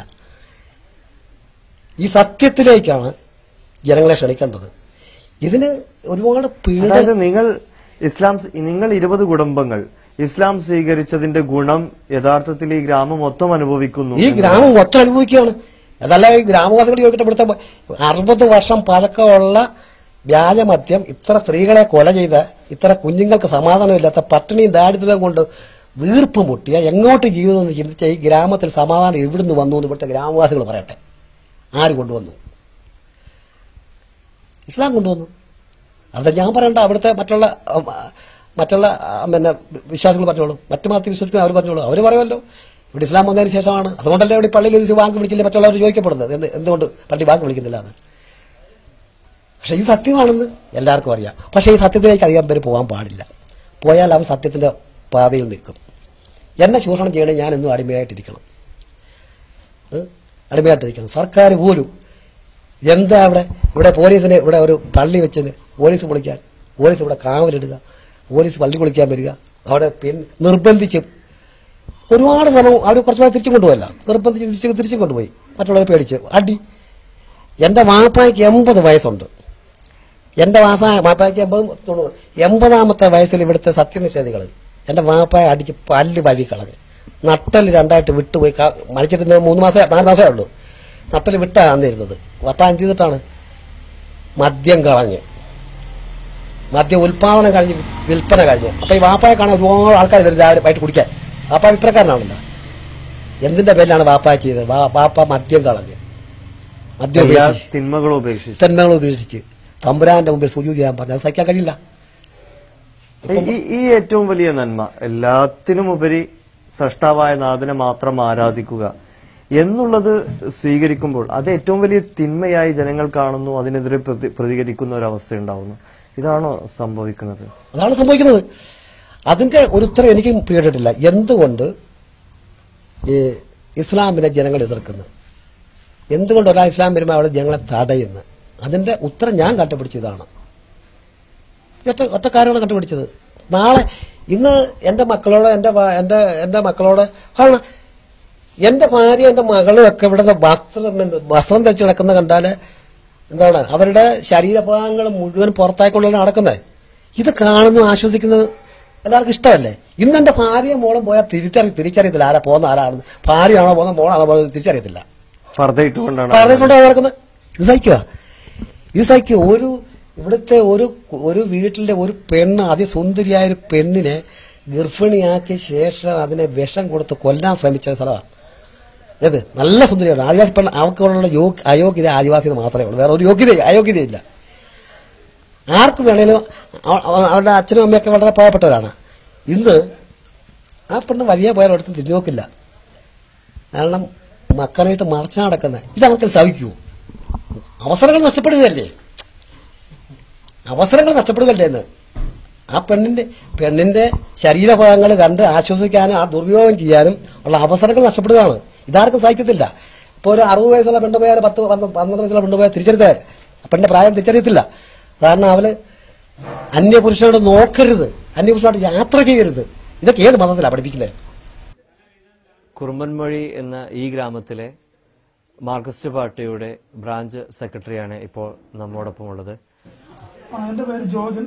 ഈ സത്യത്തിലേക്കാണ് ജനങ്ങളെ ക്ഷണിക്കേണ്ടത് ഇതിന് ഒരുപാട് പീഡ അതായത് നിങ്ങൾ ഇസ്ലാം നിങ്ങൾ ഇരുപത് കുടുംബങ്ങൾ ഇസ്ലാം സ്വീകരിച്ചതിന്റെ ഗുണം യഥാർത്ഥത്തിൽ ഈ ഗ്രാമം മൊത്തം അനുഭവിക്കുന്നു ഈ ഗ്രാമം ഒറ്റ അനുഭവിക്കുകയാണ് അതല്ല ഈ ഗ്രാമവാസികൾ ചോദിക്കട്ടെ ഇവിടുത്തെ അറുപത് വർഷം പഴക്കമുള്ള വ്യാജമദ്യം ഇത്ര സ്ത്രീകളെ കൊല ചെയ്ത ഇത്ര കുഞ്ഞുങ്ങൾക്ക് സമാധാനമില്ലാത്ത പട്ടിണിയും ദാരിദ്ര്യവും കൊണ്ട് വീർപ്പ് മുട്ടിയ എങ്ങോട്ട് ജീവിതം എന്ന് ചിന്തിച്ച ഈ ഗ്രാമത്തിൽ സമാധാനം എവിടുന്ന് വന്നു എന്ന് ഇവിടുത്തെ ഗ്രാമവാസികൾ പറയട്ടെ ആര് കൊണ്ടുവന്നു ഇസ്ലാം കൊണ്ടുവന്നു അത് ഞാൻ പറയണ്ട അവിടുത്തെ മറ്റുള്ള ഉം, ആ, മറ്റുള്ള ആ, പിന്നെ വിശ്വാസികൾ പറഞ്ഞോളൂ മറ്റു മതത്തിൽ വിശ്വസിക്കുന്ന അവർ പറഞ്ഞോളൂ അവർ പറയുമല്ലോ ഇവിടെ ഇസ്ലാം വന്നതിന് ശേഷമാണ് അതുകൊണ്ടല്ലേ ഇവിടെ ഈ പള്ളിയിൽ ഒരു ബാങ്ക് വിളിച്ചില്ല മറ്റുള്ളവർ ചോദിക്കപ്പെടുന്നത് എന്ത് എന്തുകൊണ്ട് പള്ളി ബാങ്ക് വിളിക്കുന്നില്ല എന്ന് പക്ഷെ ഈ സത്യമാണെന്ന് എല്ലാവർക്കും അറിയാം പക്ഷെ ഈ സത്യത്തിലേക്ക് അധികം പേര് പോകാൻ പാടില്ല പോയാൽ അവൻ സത്യത്തിന്റെ പാതയിൽ നിൽക്കും എന്നെ ചൂഷണം ചെയ്യണേ ഞാൻ എന്നും അടിമയായിട്ടിരിക്കണം ഏഹ്? അടിമയായിട്ടിരിക്കണം സർക്കാർ പോലും എന്താ അവിടെ ഇവിടെ പോലീസിന് ഇവിടെ ഒരു പള്ളി വെച്ചത് പോലീസ് വിളിക്കാൻ പോലീസ് ഇവിടെ കാവലിടുക പോലീസ് പള്ളി കുളിക്കാൻ വരിക അവിടെ പിന്നെ നിർബന്ധിച്ച് ഒരുപാട് സമയം അവർ കുറച്ച് പേരെ തിരിച്ചും കൊണ്ടുപോയല്ല നിർബന്ധിച്ച് തിരിച്ച് തിരിച്ചും കൊണ്ടുപോയി മറ്റുള്ളവരെ പേടിച്ച് അടി എന്റെ വാപ്പായ്ക്ക് എൺപത് വയസ്സുണ്ട് എന്റെ വാസ വാപ്പായ്ക്ക് എൺപത് തൊണ്ണൂറ് എൺപതാമത്തെ വയസ്സിൽ ഇവിടുത്തെ സത്യനിഷേധികൾ എന്റെ വാപ്പായ അടിച്ച് പല്ല് വഴി കളഞ്ഞ് നട്ടൽ രണ്ടായിട്ട് വിട്ടുപോയി ക- മരിച്ചിട്ട് മൂന്ന് മാസം നാല് മാസമേ ഉള്ളൂ നട്ടൽ വിട്ടാ അന്നിരുന്നത് വാപ്പ എന്ത് ചെയ്തിട്ടാണ് മദ്യം കളഞ്ഞ് മദ്യ ഉൽപാദനം കഴിഞ്ഞ് വിൽപ്പന കഴിഞ്ഞ് അപ്പൊ ഈ വാപ്പായെ കാണാൻ ഒരുപാട് ആൾക്കാർ വരും രാവിലെ വൈകിട്ട് കുടിക്കാൻ വാപ്പ വിൽപ്പനക്കാരനാണല്ലോ എന്തിന്റെ പേരിലാണ് വാപ്പായ ചെയ്തത് വാ- വാപ്പ മദ്യം കളഞ്ഞ് മദ്യം എല്ലാ ഉപയോഗിച്ച് തിന്മകളും ഉപേക്ഷിച്ചു തന്മകൾ ഉപേക്ഷിച്ച് തമ്പുരാന്റെ മുമ്പിൽ സുജൂതി ചെയ്യാൻ പറഞ്ഞു അത് സഹിക്കാൻ കഴിയില്ല ഈ- ഈ- ഈ ഏറ്റവും വലിയ നന്മ എല്ലാത്തിനും ഉപരി സൃഷ്ടാവായ നാഥനെ മാത്രം ആരാധിക്കുക എന്നുള്ളത് സ്വീകരിക്കുമ്പോൾ അത് ഏറ്റവും വലിയ തിന്മയായി ജനങ്ങൾ കാണുന്നു അതിനെതിരെ പ്രതി- പ്രതികരിക്കുന്ന ഒരു അവസ്ഥ ഉണ്ടാവുന്നു ഇതാണോ സംഭവിക്കുന്നത് അതാണ് സംഭവിക്കുന്നത് അതിന്റെ ഒരു ഉത്തരം എനിക്ക് പിടിയിട്ടില്ല എന്തുകൊണ്ട് ഈ ഇസ്ലാമിനെ ജനങ്ങൾ എതിർക്കുന്നു എന്തുകൊണ്ട് ഒരാൾ ഇസ്ലാം വരുമ്പോൾ അവിടെ ജനങ്ങളെ തടയുന്നു അതിന്റെ ഉത്തരം ഞാൻ കണ്ടുപിടിച്ചതാണ് ഒറ്റ ഒറ്റ കാര്യമാണ് കണ്ടുപിടിച്ചത് നാളെ ഇന്ന് എന്റെ മക്കളോട് എന്റെ വ- എന്റെ എന്റെ മക്കളോട് കാരണം എന്റെ ഭാര്യ എന്റെ മകളും ഒക്കെ ഇവിടെ വസ്ത്രം വസ്ത്രം ധരിച്ച് നടക്കുന്ന കണ്ടാല് എന്താണ് അവരുടെ ശരീരഭാഗങ്ങൾ മുഴുവൻ പുറത്തായിക്കൊണ്ടാണ് നടക്കുന്നത് ഇത് കാണുന്നു ആശ്വസിക്കുന്നത് എല്ലാവർക്കും ഇഷ്ടമല്ലേ ഇന്ന് എന്റെ ഭാര്യയും മോളും പോയാൽ തിരിച്ചറി തിരിച്ചറിയത്തില്ല ആരാ പോകുന്ന ആരാണെന്ന് ഭാര്യയാണോ പോകുന്ന മോളാണോ പോകുന്നത് തിരിച്ചറിയത്തില്ല പർദ്ദ ഇട്ടുകൊണ്ടാണ് പറഞ്ഞുകൊണ്ടാണ് നടക്കുന്നത് ഇത് സഹിക്കുക ഇത് സഹിക്കുക ഒരു ഇവിടുത്തെ ഒരു ഒരു വീട്ടിലെ ഒരു പെണ്ണ് അതിസുന്ദരിയായ ഒരു പെണ്ണിനെ ഗർഭിണിയാക്കിയ ശേഷം അതിനെ വിഷം കൊടുത്ത് കൊല്ലാൻ ശ്രമിച്ച സ്ഥലമാണ് ഏത് നല്ല സുന്ദരിയാണ് ആദിവാസി പെണ്ണ് അവർക്കുള്ള യോഗ്യ അയോഗ്യത ആദിവാസിന് മാത്രമേ ഉള്ളൂ വേറെ ഒരു യോഗ്യത അയോഗ്യതയില്ല ആർക്ക് വേണേലും അവ- അവ- അവരുടെ അച്ഛനും അമ്മയൊക്കെ വളരെ പാവപ്പെട്ടവരാണ് ഇന്ന് ആ പെണ്ണ് വലിയ പോയാൽ അടുത്ത് തിരിഞ്ഞു നോക്കില്ല കാരണം മക്കളായിട്ട് മറച്ചാ നടക്കുന്നത് ഇത് അവർക്ക് സഹിക്കൂ അവസരങ്ങൾ നഷ്ടപ്പെടുകയല്ലേ അവസരങ്ങൾ നഷ്ടപ്പെടുകയല്ലേ എന്ന് ആ പെണ്ണിന്റെ പെണ്ണിന്റെ ശരീരഭാഗങ്ങൾ കണ്ട് ആശ്വസിക്കാനും ആ ദുർവിയോഗം ചെയ്യാനും ഉള്ള അവസരങ്ങൾ നഷ്ടപ്പെടുകയാണ് ഇതാർക്കും സഹിക്കത്തില്ല ഇപ്പൊ ഒരു അറുപത് വയസ്സുള്ള പെണ്ണുപോയാൽ പത്ത് പന്ത്ര- പന്ത്രണ്ട് വയസ്സുള്ള പെണ്ണുപോയാൽ തിരിച്ചറിയത്തെ പെണ്ണിന്റെ പ്രായം തിരിച്ചറിയത്തില്ല കാരണം അവള് അന്യപുരുഷനോട് നോക്കരുത് അന്യപുരുഷനോട് യാത്ര ചെയ്യരുത് ഇതൊക്കെ ഏത് മതത്തിലാണ് പഠിപ്പിക്കുന്നത് കുറുമ്പൻമൊഴി എന്ന ഈ ഗ്രാമത്തിലെ മാർക്സിസ്റ്റ് പാർട്ടിയുടെ ബ്രാഞ്ച് സെക്രട്ടറിയാണ് ഇപ്പോൾ നമ്മോടൊപ്പം ഉള്ളത് ആ, എന്റെ പേര് ജോജൻ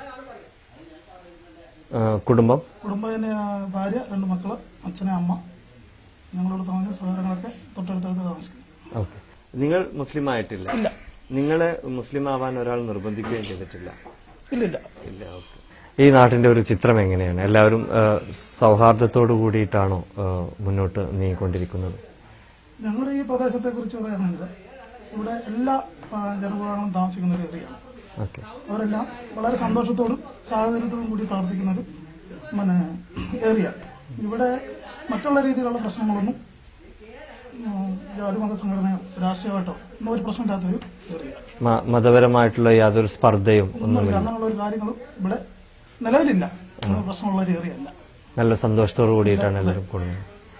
ആ, കുടുംബം കുടുംബത്തിന് ഭാര്യ രണ്ട് മക്കള് അച്ഛനെ അമ്മ ഞങ്ങളോട് താമസിക്കുന്ന സഹോദരങ്ങളൊക്കെ തൊട്ടടുത്തടുത്ത് താമസിക്കുന്നു ഓക്കെ നിങ്ങൾ മുസ്ലിം ആയിട്ടില്ല ഇല്ല നിങ്ങളെ മുസ്ലിം ആവാൻ ഒരാൾ നിർബന്ധിക്കുകയും ചെയ്തിട്ടില്ല ഇല്ലില്ല ഇല്ല ഓക്കെ ഈ നാട്ടിന്റെ ഒരു ചിത്രം എങ്ങനെയാണ് എല്ലാവരും ആ, സൗഹാർദ്ദത്തോടു കൂടിയിട്ടാണോ ആ, മുന്നോട്ട് നീങ്ങിക്കൊണ്ടിരിക്കുന്നത് ഞങ്ങളുടെ ഈ പ്രദേശത്തെ കുറിച്ച് പറയുകയാണെങ്കിൽ ഇവിടെ എല്ലാ ആ, ജനവിഭാഗങ്ങളും താമസിക്കുന്ന ഒരു ഏരിയയാണ് ഓക്കെ അവരെല്ലാം വളരെ സന്തോഷത്തോടും സാഹചര്യത്തോടും കൂടി പ്രവർത്തിക്കുന്ന ഒരു പിന്നെ ഏരിയ ഇവിടെ മറ്റുള്ള രീതിയിലുള്ള പ്രശ്നങ്ങളൊന്നും ഉം, ജാതി മത സംഘടനയോ രാഷ്ട്രീയമായിട്ടോ ഒന്നും ഒരു പ്രശ്നമില്ലാത്ത ഒരു ഏരിയ മ- മതപരമായിട്ടുള്ള യാതൊരു സ്പർദ്ധയും ഒന്നുമില്ല അങ്ങനെയുള്ള ഒരു കാര്യങ്ങളും ഇവിടെ നിലവിലില്ല അങ്ങനെ പ്രശ്നമുള്ള ഒരു ഏരിയ അല്ല നല്ല സന്തോഷത്തോടു കൂടിയിട്ടാണ് എല്ലാവരും കൂടുന്നത്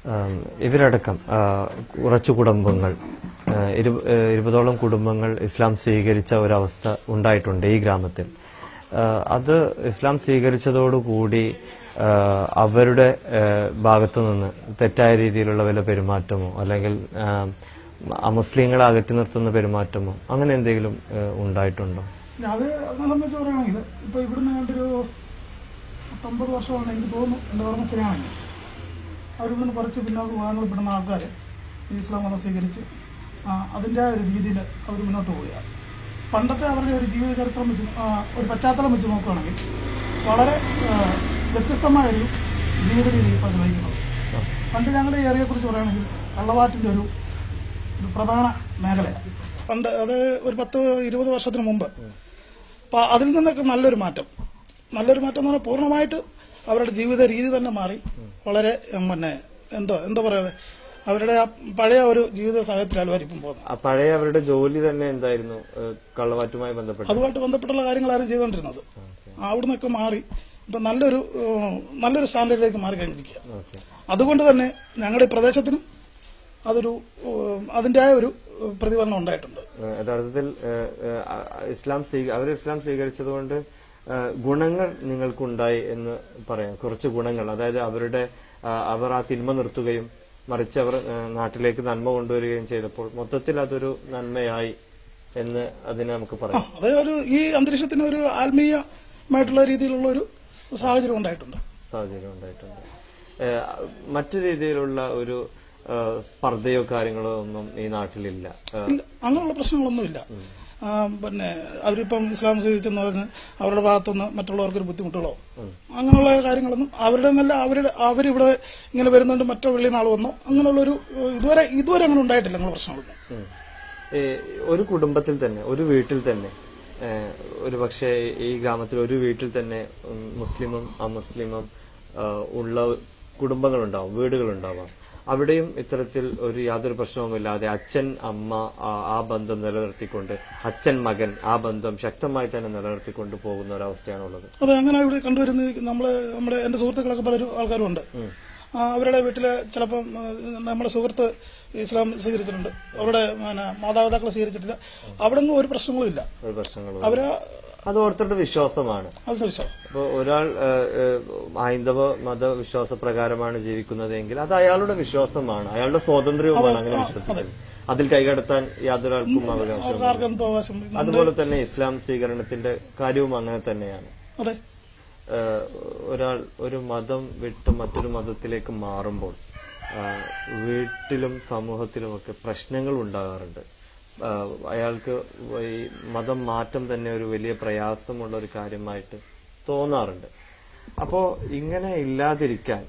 ആം, ഇവരടക്കം ആ, കുറച്ചു കുടുംബങ്ങൾ ആ, ഇരു- ഏ, ഇരുപതോളം കുടുംബങ്ങൾ ഇസ്ലാം സ്വീകരിച്ച ഒരവസ്ഥ ഉണ്ടായിട്ടുണ്ട് ഈ ഗ്രാമത്തിൽ ആ, അത് ഇസ്ലാം സ്വീകരിച്ചതോടുകൂടി ആ, അവരുടെ ആ, ഭാഗത്തു നിന്ന് തെറ്റായ രീതിയിലുള്ള വല്ല പെരുമാറ്റമോ അല്ലെങ്കിൽ ആ, അമുസ്ലിങ്ങളെ അകറ്റി നിർത്തുന്ന പെരുമാറ്റമോ അങ്ങനെ എന്തെങ്കിലും ആ, ഉണ്ടായിട്ടുണ്ടോ ഇല്ല, അത് അതിനെ സംബന്ധിച്ച് പറയുകയാണെങ്കിൽ ഇപ്പൊ ഇവിടുന്ന് കണ്ടൊരു പത്തൊമ്പത് വർഷമാണ് എനിക്ക് തോന്നുന്നു എന്റെ ഓർമ്മ ശരിയാണെങ്കിൽ അവരിവിടുന്ന് കുറച്ച് പിന്നോട്ട് പോകാനുള്ള പെടുന്ന ആൾക്കാർ ഇസ്ലാം മതം സ്വീകരിച്ച് ആ, അതിൻ്റെ ഒരു രീതിയിൽ അവർ മുന്നോട്ട് പോവുകയാണ് പണ്ടത്തെ അവരുടെ ഒരു ജീവിത ചരിത്രം വെച്ച് ആ, ഒരു പശ്ചാത്തലം വെച്ച് നോക്കുകയാണെങ്കിൽ വളരെ ആ, വ്യത്യസ്തമായ ഒരു ജീവിത രീതി ഇപ്പോൾ നിർവഹിക്കുന്നത് പണ്ട് ഞങ്ങളുടെ ഈ ഏരിയയെ കുറിച്ച് പറയുകയാണെങ്കിൽ കള്ളവാറ്റിന്റെ ഒരു ഒരു പ്രധാന മേഖലയാണ് പണ്ട് അത് ഒരു പത്ത് ഇരുപത് വർഷത്തിന് മുമ്പ് അപ്പൊ അതിൽ നിന്നൊക്കെ നല്ലൊരു മാറ്റം നല്ലൊരു മാറ്റം എന്ന് പറഞ്ഞാൽ പൂർണ്ണമായിട്ട് അവരുടെ ജീവിത രീതി തന്നെ മാറി വളരെ ഉം, പിന്നെ എന്തോ എന്താ പറയുക അവരുടെ ആ പഴയ ഒരു ജീവിത സാഹചര്യത്തിലാണ് അവരിപ്പം പോകുന്നത് ആ പഴയ അവരുടെ ജോലി തന്നെ എന്തായിരുന്നു ഏ, കള്ളവാറ്റുമായി ബന്ധപ്പെട്ട് അതുമായിട്ട് ബന്ധപ്പെട്ടുള്ള കാര്യങ്ങളായിരുന്നു ചെയ്തുകൊണ്ടിരുന്നത് അവിടുന്നൊക്കെ മാറി ഇപ്പൊ നല്ലൊരു ഉം, നല്ലൊരു സ്റ്റാൻഡേർഡിലേക്ക് മാറി കഴിഞ്ഞിരിക്കുക ഓക്കെ അതുകൊണ്ട് തന്നെ ഞങ്ങളുടെ ഈ പ്രദേശത്തിനും അതൊരു ഉം, അതിൻ്റെതായ ഒരു ഉം, പ്രതിഫലനം ഉണ്ടായിട്ടുണ്ട് ഏഹ് യഥാർത്ഥത്തിൽ ഏഹ് ഏഹ് അ- അ- ഇസ്ലാം സ്വീക അവർ ഇസ്ലാം സ്വീകരിച്ചതുകൊണ്ട് ഏഹ് ഗുണങ്ങൾ നിങ്ങൾക്കുണ്ടായി എന്ന് പറയാം കുറച്ച് ഗുണങ്ങൾ അതായത് അവരുടെ ആ, അവർ ആ തിന്മ നിർത്തുകയും മറിച്ച് അവർ ഏഹ് നാട്ടിലേക്ക് നന്മ കൊണ്ടുവരികയും ചെയ്തപ്പോൾ മൊത്തത്തിൽ അതൊരു നന്മയായി എന്ന് അതിനെ നമുക്ക് പറയാം അത് ഒരു ഈ അന്തരീക്ഷത്തിന് ഒരു ആത്മീയമായിട്ടുള്ള രീതിയിലുള്ള ഒരു സാഹചര്യം ഉണ്ടായിട്ടുണ്ട് സാഹചര്യം ഉണ്ടായിട്ടുണ്ട് ഏഹ് മറ്റു രീതിയിലുള്ള ഒരു ഏഹ് സ്പർദ്ധയോ കാര്യങ്ങളോ ഒന്നും ഈ നാട്ടിലില്ല ഏഹ് ഇല്ല, അങ്ങനെയുള്ള പ്രശ്നങ്ങളൊന്നുമില്ല ആ, പിന്നെ അവരിപ്പം ഇസ്ലാം സ്വീകരിച്ചെന്ന് പറഞ്ഞ് അവരുടെ ഭാഗത്തുനിന്ന് മറ്റുള്ളവർക്കൊരു ബുദ്ധിമുട്ടുകളോ അങ്ങനെയുള്ള കാര്യങ്ങളൊന്നും അവരുടെ നല്ല അവരുടെ അവരിവിടെ ഇങ്ങനെ വരുന്നുണ്ട് മറ്റോ വെള്ളി നാൾ വന്നോ അങ്ങനെയുള്ളൊരു ഏഹ്, ഇതുവരെ ഇതുവരെ അങ്ങനെ ഉണ്ടായിട്ടില്ല അങ്ങനെ പ്രശ്നങ്ങളൊന്നും ഉം. ഈ ഒരു കുടുംബത്തിൽ തന്നെ ഒരു വീട്ടിൽ തന്നെ ഏഹ്, ഒരു പക്ഷേ ഈ ഗ്രാമത്തിൽ ഒരു വീട്ടിൽ തന്നെ ഉം, മുസ്ലിമും അമുസ്ലിമും ആഹ്, ഉള്ള കുടുംബങ്ങളുണ്ടാവും വീടുകളുണ്ടാവാം അവിടെയും ഇത്തരത്തിൽ ഒരു യാതൊരു പ്രശ്നവുമില്ലാതെ അച്ഛൻ അമ്മ ആ- ആ ബന്ധം നിലനിർത്തിക്കൊണ്ട് അച്ഛൻ മകൻ ആ ബന്ധം ശക്തമായി തന്നെ നിലനിർത്തിക്കൊണ്ട് പോകുന്ന ഒരവസ്ഥയാണുള്ളത് അത് അങ്ങനെ ഇവിടെ കണ്ടുവരുന്നത് നമ്മള് നമ്മുടെ എന്റെ സുഹൃത്തുക്കളൊക്കെ പലരും ആൾക്കാരും ഉണ്ട് ആ, അവരുടെ വീട്ടില് ചിലപ്പം ആ, നമ്മുടെ സുഹൃത്ത് ഇസ്ലാം സ്വീകരിച്ചിട്ടുണ്ട് അവരുടെ പിന്നെ മാതാപിതാക്കൾ സ്വീകരിച്ചിട്ടില്ല അവിടെ ഒന്നും ഒരു പ്രശ്നങ്ങളും ഇല്ല ഒരു പ്രശ്നങ്ങളും അവര് അത് ഓരോരുത്തരുടെ വിശ്വാസമാണ് അതിന്റെ വിശ്വാസം അപ്പോൾ ഒരാൾ ഏഹ്, ഏഹ്, ഹൈന്ദവ മതവിശ്വാസ പ്രകാരമാണ് ജീവിക്കുന്നതെങ്കിൽ അത് അയാളുടെ വിശ്വാസമാണ് അയാളുടെ സ്വാതന്ത്ര്യവുമാണ് അങ്ങനെ വിശ്വസിക്കുന്നത് അതിൽ കൈകടത്താൻ യാതൊരാൾക്കും അവകാശം അവർക്ക് ആർക്കും എന്തോ അവകാശം അതുപോലെ തന്നെ ഇസ്ലാം സ്വീകരണത്തിന്റെ കാര്യവും അങ്ങനെ തന്നെയാണ് അതെ ഏഹ്, ഒരാൾ ഒരു മതം വിട്ട് മറ്റൊരു മതത്തിലേക്ക് മാറുമ്പോൾ ആഹ്, വീട്ടിലും സമൂഹത്തിലുമൊക്കെ പ്രശ്നങ്ങൾ ഉണ്ടാകാറുണ്ട് ആഹ്, അയാൾക്ക് ഈ മതം മാറ്റം തന്നെ ഒരു വലിയ പ്രയാസമുള്ള ഒരു കാര്യമായിട്ട് തോന്നാറുണ്ട് അപ്പോ ഇങ്ങനെ ഇല്ലാതിരിക്കാൻ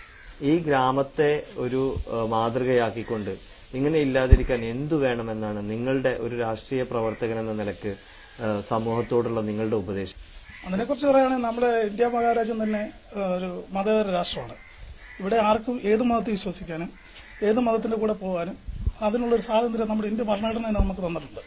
ഈ ഗ്രാമത്തെ ഒരു ആഹ്, മാതൃകയാക്കിക്കൊണ്ട് ഇങ്ങനെ ഇല്ലാതിരിക്കാൻ എന്തു വേണമെന്നാണ് നിങ്ങളുടെ ഒരു രാഷ്ട്രീയ പ്രവർത്തകൻ എന്ന നിലക്ക് ആഹ്, സമൂഹത്തോടുള്ള നിങ്ങളുടെ ഉപദേശം അതിനെക്കുറിച്ച് പറയുകയാണെങ്കിൽ നമ്മുടെ ഇന്ത്യ മഹാരാജ്യം തന്നെ ആ, ഒരു മതേതര രാഷ്ട്രമാണ് ഇവിടെ ആർക്കും ഏത് മതത്തിൽ വിശ്വസിക്കാനും ഏത് മതത്തിന്റെ കൂടെ പോകാനും അതിനുള്ളൊരു സ്വാതന്ത്ര്യം നമ്മുടെ ഇന്ത്യ ഭരണഘടന തന്നെ നമുക്ക് തന്നിട്ടുണ്ട്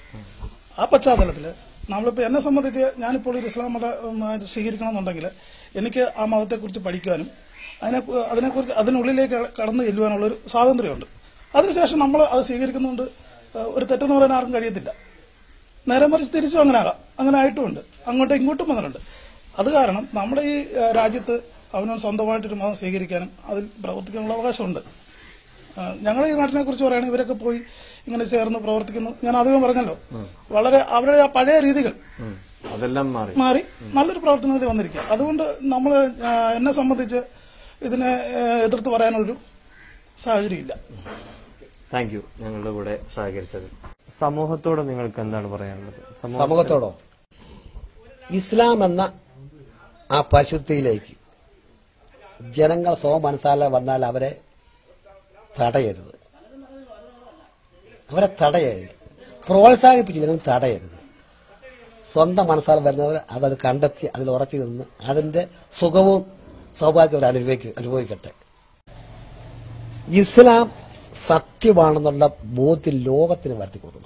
ആ പശ്ചാത്തലത്തിൽ നമ്മളിപ്പോൾ എന്നെ സംബന്ധിച്ച് ഞാനിപ്പോൾ ഒരു ഇസ്ലാം മതം സ്വീകരിക്കണമെന്നുണ്ടെങ്കിൽ എനിക്ക് ആ മതത്തെക്കുറിച്ച് പഠിക്കുവാനും അതിനെ അതിനെക്കുറിച്ച് അതിനുള്ളിലേക്ക് കടന്നു ചെല്ലുവാനുള്ളൊരു സ്വാതന്ത്ര്യമുണ്ട് അതിനുശേഷം നമ്മൾ അത് സ്വീകരിക്കുന്നുണ്ട് ആ, ഒരു തെറ്റെന്ന് പറയാൻ ആർക്കും കഴിയത്തില്ല നേരെ മറിച്ച് തിരിച്ചും അങ്ങനെ ആകാം അങ്ങനെ ആയിട്ടുമുണ്ട് അങ്ങോട്ടും ഇങ്ങോട്ടും വന്നിട്ടുണ്ട് അത് കാരണം നമ്മുടെ ഈ ആ, രാജ്യത്ത് അവനവൻ സ്വന്തമായിട്ടൊരു മതം സ്വീകരിക്കാനും അതിൽ പ്രവർത്തിക്കാനുള്ള അവകാശമുണ്ട് ആ, ഞങ്ങളുടെ ഈ നാട്ടിനെ കുറിച്ച് പറയുകയാണെങ്കിൽ ഇവരൊക്കെ പോയി ഇങ്ങനെ ചേർന്ന് പ്രവർത്തിക്കുന്നു ഞാൻ അധികം പറഞ്ഞല്ലോ വളരെ അവരുടെ ആ പഴയ രീതികൾ ഉം. അതെല്ലാം മാറി മാറി നല്ലൊരു പ്രവർത്തനത്തിൽ വന്നിരിക്കുക അതുകൊണ്ട് നമ്മൾ എന്നെ സംബന്ധിച്ച് ഇതിനെ ആ, എതിർത്ത് പറയാനൊരു സാഹചര്യമില്ല താങ്ക് യു ഞങ്ങളുടെ കൂടെ സഹകരിച്ചത് സമൂഹത്തോട് നിങ്ങൾക്ക് എന്താണ് പറയാനുള്ളത് സമൂഹ- സമൂഹത്തോടോ ഇസ്ലാം എന്ന ആ പരിശുദ്ധിയിലേക്ക് ജനങ്ങൾ സ്വ മനസ്സാലെ വന്നാൽ അവരെ തടയരുത് അവരെ തടയരുത് പ്രോത്സാഹിപ്പിച്ചില്ലെങ്കിൽ തടയരുത് സ്വന്തം മനസ്സാൽ വരുന്നവർ അതത് കണ്ടെത്തി അതിൽ ഉറച്ചു നിന്ന് അതിന്റെ സുഖവും സൗഭാഗ്യവും അവർ അനുഭവിക്ക അനുഭവിക്കട്ടെ ഇസ്ലാം സത്യമാണെന്നുള്ള ബോധ്യം ലോകത്തിന് വരുത്തി കൊടുക്കണം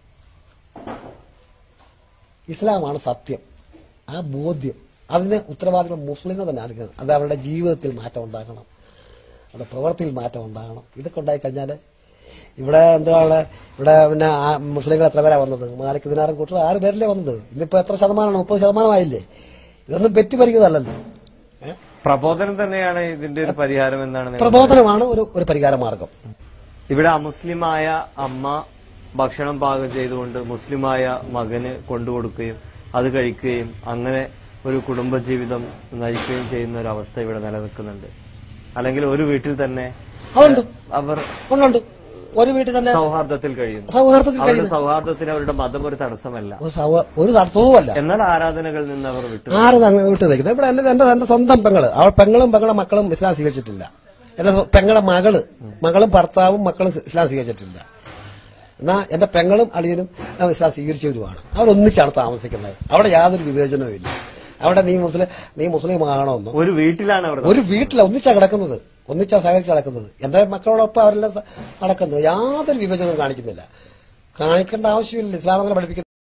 ഇസ്ലാമാണ് സത്യം ആ ബോധ്യം അതിന് ഉത്തരവാദിത്വം മുസ്ലിങ്ങൾ തന്നെ അറിയിക്കണം അത് അവരുടെ ജീവിതത്തിൽ മാറ്റം ഉണ്ടാക്കണം അവിടെ പ്രവൃത്തിയിൽ മാറ്റം ഉണ്ടാകണം ഇതൊക്കെ ഉണ്ടായി കഴിഞ്ഞാൽ ഇവിടെ എന്താ ഉള്ള ഇവിടെ പിന്നെ ആ മുസ്ലിങ്ങൾ എത്ര പേരാ വന്നത് മാലിക് ദിനാറും കൂട്ടർ ആറ് പേരല്ലേ വന്നത് ഇന്നിപ്പോ എത്ര ശതമാനമാണ് മുപ്പത് ശതമാനമായില്ലേ ഇതൊന്നും പെറ്റി പരിക്കുന്നതല്ലല്ലോ ഏ? പ്രബോധനം തന്നെയാണ് ഇതിന്റെ ഒരു പരിഹാരം എന്നാണ് നിങ്ങൾ പ്രബോധനമാണ് ഒരു ഒരു പരിഹാര മാർഗം ഇവിടെ അമുസ്ലിമായ അമ്മ ഭക്ഷണം പാകം ചെയ്തുകൊണ്ട് മുസ്ലിമായ മകന് കൊണ്ടുകൊടുക്കുകയും അത് കഴിക്കുകയും അങ്ങനെ ഒരു കുടുംബജീവിതം നയിക്കുകയും ചെയ്യുന്ന ഒരു അവസ്ഥ ഇവിടെ നിലനിൽക്കുന്നുണ്ട് അല്ലെങ്കിൽ ഒരു വീട്ടിൽ തന്നെ അതുണ്ട് അവർ ഉണ്ടുണ്ട് ഒരു വീട്ടിൽ തന്നെ സൗഹാർദ്ദത്തിൽ കഴിയുന്നു സൗഹാർദ്ദത്തിൽ അവരുടെ കഴിയുന്നു സൗഹാർദ്ദത്തിന് അവരുടെ മതം ഒരു തടസ്സമല്ല ഒരു സൗ- ഒരു തടസ്സവുമല്ല എന്നാൽ ആരാധനകളിൽ നിന്ന് അവർ വിട്ടു ആര് തന്നെ വിട്ടു നിൽക്കുന്നത് ഇവിടെ എന്റെ എന്റെ എന്റെ സ്വന്തം പെങ്ങള് അവൾ പെങ്ങളും പെങ്ങളെ മക്കളും ഇസ്ലാം സ്വീകരിച്ചിട്ടില്ല എന്റെ സ്വ- പെങ്ങളെ മകള് മകളും ഭർത്താവും മക്കളും ഇസ്ലാം സ്വീകരിച്ചിട്ടില്ല എന്നാ എന്റെ പെങ്ങളും അളിയനും ആ ഇസ്ലാം സ്വീകരിച്ചവരുമാണ് അവരൊന്നിച്ചാണ് താമസിക്കുന്നത് അവിടെ യാതൊരു വിവേചനവും ഇല്ല അവിടെ നീ മുസ്ലിം നീ മുസ്ലിം ആകണമെന്നോ ഒരു വീട്ടിലാണ് അവർ ഒരു വീട്ടിൽ ഒന്നിച്ചാ കിടക്കുന്നത് ഒന്നിച്ചാ സഹകരിച്ച് നടക്കുന്നത് എന്റെ മക്കളോടൊപ്പം അവരെല്ലാം സ- നടക്കുന്നത് യാതൊരു വിവേചനവും കാണിക്കുന്നില്ല കാണിക്കേണ്ട ആവശ്യമില്ല ഇസ്ലാം അങ്ങനെ പഠിപ്പിക്കുന്നു